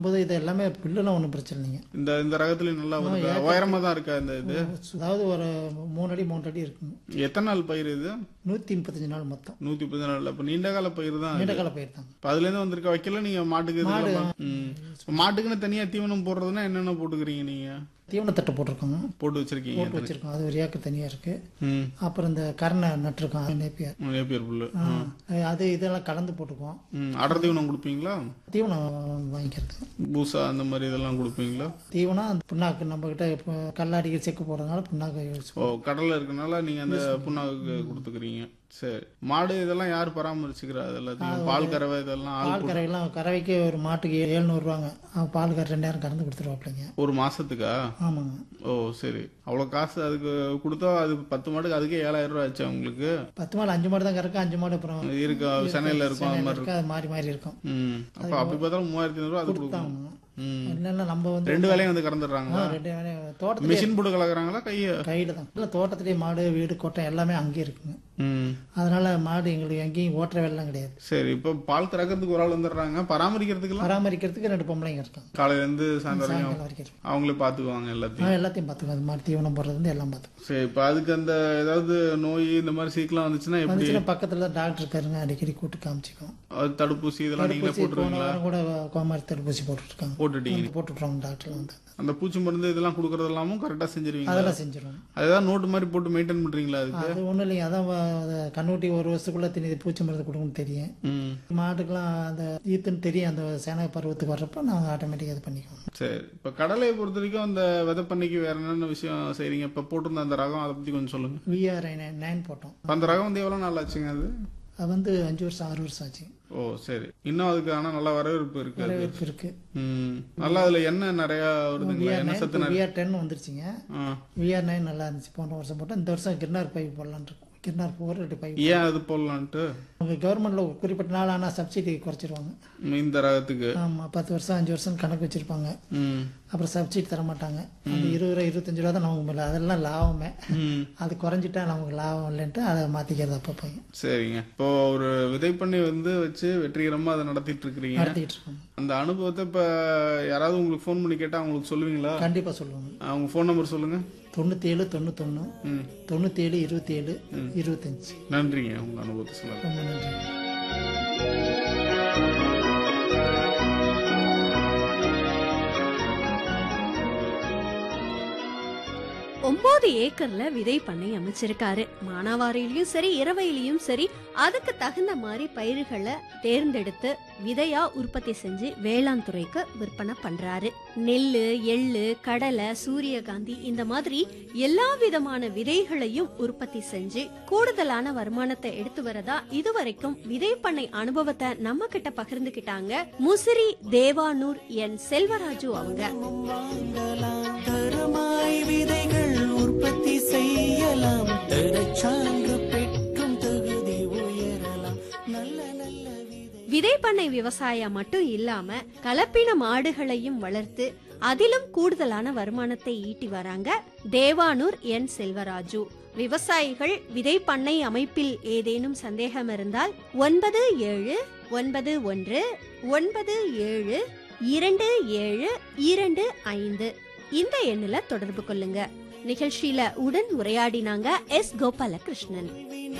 போது இது எல்லாமே புல்லுலாம் ஒன்றும் பிரச்சனை இல்லைங்க இந்த இந்த ரகத்துல நல்லா வருதா உயரமா தான் இருக்கா இந்த இது அதாவது ஒரு மூணு அடி மூன்று அடி இருக்குங்க எத்தனை நாள் பயிர் இது நூற்றி முப்பத்தஞ்சு நாள் மொத்தம் நூத்தி முப்பது நாள் அப்ப நீண்ட கால பயிர் தான் நீண்ட கால பயிர் தாங்க இப்ப அதுல இருந்து வந்திருக்க வைக்கல நீங்க மாட்டுக்கு இதுக்கெல்லாம் ம். இப்ப மாட்டுக்குன்னு தனியா தீவனம் போடுறதுன்னா என்னென்ன போட்டுக்கிறீங்க நீங்க தீவனத்தட்டை போட்டிருக்கோங்க போட்டு வச்சிருக்கீங்க போட்டு வச்சிருக்கோம் அது ஒரு ஏக்கர் தனியாக இருக்கு ம் அப்புறம் இந்த கரணை நட்டிருக்கோம் அது நேப்பியர் நேப்பியர் புல்லு அது இதெல்லாம் கலந்து போட்டுக்குவோம் ம் அடர் தீவனம் கொடுப்பீங்களா தீவனம் வாங்கிக்கிறது பூசா அந்த மாதிரி இதெல்லாம் கொடுப்பீங்களா தீவனம் அந்த புண்ணாக்கு நம்ம கிட்ட இப்போ கல்லாடிக்கு செக்கு போடுறதுனால புண்ணாக்கு யூஸ் ஓ கடல்ல இருக்கனால நீங்க அந்த புண்ணாக்கு கொடுத்துக்கிறீங்க சரி மாடு இதெல்லாம் யார் பராமரிச்சுக்கிறா அது எல்லாத்தையும் பால் கறவை இதெல்லாம் ஆள் பால் கறவைலாம் கறவைக்கு ஒரு மாட்டுக்கு எழுநூறுவாங்க பால் கற ரெண்டாயிரம் கறந்து கொடுத்துருவாப்பிள்ளைங்க ஒரு மாசத்துக்கா ஆமாங்க ஓ சரி அவ்வளவு காசு அதுக்கு கொடுத்தா அது பத்து மாட்டுக்கு அதுக்கே ஏழாயிரம் ரூபாய் ஆச்சு உங்களுக்கு பத்து மாடு அஞ்சு மாடு தான் கறக்கு அஞ்சு மாடு அப்புறம் இருக்கா சென்னையில இருக்கும் அந்த மாதிரி இருக்கு அது மாறி மாறி இருக்கும் ம் அப்ப அப்படி பார்த்தாலும் மூவாயிரத்தி ஐநூறு அது கொடுக்கும் ஆமாங்க. ம் இல்லைன்னா நம்ம வந்து ரெண்டு வேலையும் வந்து கறந்துடுறாங்களா ரெண்டு வேலையும் தோட்டத்துல மிஷின் போட்டு கலக்குறாங்களா கைய கையில தான் இல்லை தோட்டத்திலேயே மாடு வீடு கொட்டை எல்லாமே அங்கேயே இருக்குங்க ம் அதனால மாடு எங்களுக்கு எங்கேயும் ஓட்டுற வேலைலாம் கிடையாது சரி இப்போ பால் கறக்கிறதுக்கு ஒரு ஆள் வந்துடுறாங்க பராமரிக்கிறதுக்குலாம் பராமரிக்கிறதுக்கு ரெண்டு பொம்பளைங்க இருக்காங்க காலையில இருந்து சாயந்தரம் வரைக்கும் சாயங்காலம் வரைக்கும் இருக்கு. அவங்களே பாத்துக்குவாங்க எல்லாத்தையும் நான் எல்லாத்தையும் பார்த்துக்கோ அது மாடு தீவனம் போடுறது வந்து எல்லாம் பார்த்துக்கோ சரி இப்போ அதுக்கு அந்த ஏதாவது நோய் இந்த மாதிரி சீக்கிரம் வந்துச்சுன்னா எப்படி வந்துச்சுன்னா பக்கத்துல தான் டாக்டர் இருக்காருங்க அடிக்கடி கூட்டு காமிச்சிக்கோம் அது தடுப்பூசி இதெல்லாம் நீங்களே தடுப்பூசி போன போட்டுருவீங்களா வாரம் கூட கோமாரி தடுப்பூசி போட்டுருக்காங்க போட்டுட்டீங்க போட்டுட்ருவாங்க டாக்டர் வந்து அந்த பூச்சி மருந்து இதெல்லாம் கொடுக்கறது எல்லாமும் கரெக்டா செஞ்சிருவீங்க அதெல்லாம் செஞ்சிருவாங்க அதுதான் நோட்டு மாதிரி போட்டு மெயின்டைன் பண்றீங்களா அதுக்கு அது ஒன்றும் இல்லைங்க அதான் வ- அது கண்ணுட்டி ஒரு வருஷத்துக்குள்ள திணி பூச்சி மருந்து கொடுக்கணும்னு தெரியும் ம் மாட்டுக்கெல்லாம் அந்த ஈத்துன்னு தெரியும் அந்த சேன பருவத்துக்கு வர்றப்ப நாங்கள் ஆட்டோமேட்டிக்காக இது பண்ணிக்குவோம் சரி இப்போ கடலையை பொறுத்த வரைக்கும் அந்த விதை பண்ணைக்கு வேற என்னென்ன விஷயம் செய்றீங்க இப்போ போட்டிருந்த அந்த ரகம் அதை பத்தி கொஞ்சம் சொல்லுங்க விஆர் நைன் போட்டோம் இப்ப அந்த ரகம் வந்து எவ்வளவு நாள் ஆச்சுங்க அது அது வந்து அஞ்சு வருஷம் ஆறு வருஷம் ஆச்சு ஓ சரி இன்னும் அதுக்கு ஆனா நல்ல வரவேற்பு இருக்கு அது வரவேற்பு இருக்கு ம் நல்லா அதுல எண்ணெய் நிறைய வருதுங்களா விஆர் எண்ணெய் நைன் சத்து நிறைய விஆர் டென் வந்துருச்சுங்க ஆ. விஆர் நைன் நல்லா இருந்துச்சு போன வருஷம் போட்டோம் இந்த வருஷம் கிர்னார் பைப் போடலான்னு இருக்கோம் கிர்னார் போர் ரெண்டு பைப் ஏன் அது போடலான்ட்டு அவங்க கவர்மெண்ட்ல ஒரு குறிப்பிட்ட நாள் ஆனால் சப்சிடி குறைச்சிருவாங்க ம், இந்த ரகத்துக்கு ஆமாம் பத்து வருஷம் அஞ்சு வருஷம் கணக்கு வச்சிருப்பாங்க ம் அப்புறம் சப்சிடி தர மாட்டாங்க அந்த இருபது ரூபா இருபத்தஞ்சு ரூபா தான் நமக்கு மேலே அதெல்லாம் லாபமே ம் அது குறைஞ்சிட்டா நமக்கு லாபம் இல்லைன்ட்டு அதை மாற்றிக்கிறது அப்பப்போ சரிங்க இப்போ ஒரு விதைப்பண்ணை வந்து வச்சு வெற்றிகரமா அதை நடத்திட்டு இருக்கிறீங்க நடத்திக்கிட்டு இருக்கோம் அந்த அனுபவத்தை இப்ப யாராவது உங்களுக்கு ஃபோன் பண்ணி கேட்டா அவங்களுக்கு சொல்லுவீங்களா கண்டிப்பாக சொல்லுவாங்க அவங்க ஃபோன் நம்பர் சொல்லுங்க தொண்ணூற்றேழு தொண்ணூத்தொன்று ம் தொண்ணூற்றேழு இருபத்தேழு இருபத்தஞ்சி நன்றிங்க உங்க அனுபவத்தை சொல்லுங்க ரொம்ப நன்றி ஒன்பது ஏக்கர்ல விதை பண்ணை அமைச்சிருக்காரு மானாவாரியிலயும் சரி இரவையிலயும் சரி அதுக்கு தகுந்த மாதிரி பயிர்களை தேர்ந்தெடுத்து விதையா உற்பத்தி செஞ்சு வேளாண் துறைக்கு விற்பனை பண்றாரு நெல்லு எள்ளு கடலை சூரியகாந்தி இந்த மாதிரி எல்லா விதமான விதைகளையும் உற்பத்தி செஞ்சு கூடுதலான வருமானத்தை எடுத்து வரதா இதுவரைக்கும் விதை பண்ணை அனுபவத்தை நம்ம கிட்ட பகிர்ந்துகிட்டாங்க முசிறி தேவானூர் என் செல்வராஜு அவங்க வாங்கலாம் தரமாய் விதைகள் உற்பத்தி செய்யலாம் தரச்சான்று பெற்றும் தகுதி உயரலாம் நல்ல நல்ல விதை விதை பண்ணை விவசாயம் மட்டும் இல்லாம கலப்பின மாடுகளையும் வளர்த்து அதிலும் கூடுதலான வருமானத்தை ஈட்டி வராங்க தேவானூர் என் செல்வராஜு விவசாயிகள் விதை பண்ணை அமைப்பில் ஏதேனும் சந்தேகம் இருந்தால் ஒன்பது ஏழு ஒன்பது ஒன்று ஒன்பது ஏழு இரண்டு ஏழு இரண்டு ஐந்து இந்த எண்ணில் தொடர்பு கொள்ளுங்க நிகழ்ச்சியில உடன் உரையாடினாங்க எஸ் கோபாலகிருஷ்ணன்